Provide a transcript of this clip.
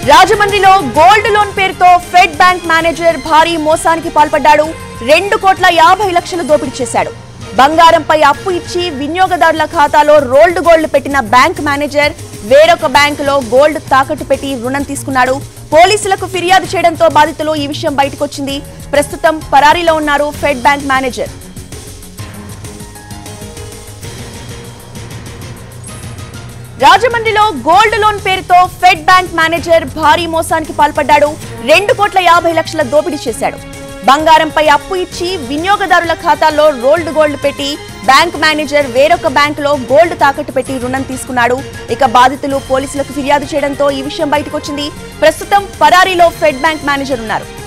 రాజమండ్రిలో gold loan పేరుతో Fed Bank manager భారీ మోసానికి పాల్పడ్డాడు రెండు కోట్ల యాభై లక్షలు దోపిడీ చేశాడు బంగారంపై అప్పు ఇచ్చి వినియోగదారుల ఖాతాలో రోల్డ్ గోల్డ్ పెట్టిన బ్యాంక్ మేనేజర్ వేరొక బ్యాంకులో గోల్డ్ తాకట్టు పెట్టి రుణం తీసుకున్నాడు పోలీసులకు ఫిర్యాదు చేయడంతో బాధితులు ఈ విషయం బయటకొచ్చింది ప్రస్తుతం పరారీలో ఉన్నారు ఫెడ్ బ్యాంక్ మేనేజర్ రాజమండ్రిలో గోల్డ్ లోన్ పేరుతో ఫెడ్ బ్యాంక్ మేనేజర్ భారీ మోసానికి పాల్పడ్డాడు రెండు కోట్ల యాభై లక్షల దోపిడీ చేశాడు బంగారంపై అప్పు ఇచ్చి వినియోగదారుల ఖాతాల్లో రోల్డ్ గోల్డ్ పెట్టి బ్యాంక్ మేనేజర్ వేరొక బ్యాంకులో గోల్డ్ తాకట్టు పెట్టి రుణం తీసుకున్నాడు ఇక బాధితులు పోలీసులకు ఫిర్యాదు చేయడంతో ఈ విషయం బయటకొచ్చింది ప్రస్తుతం పరారీలో ఫెడ్ బ్యాంక్ మేనేజర్ ఉన్నారు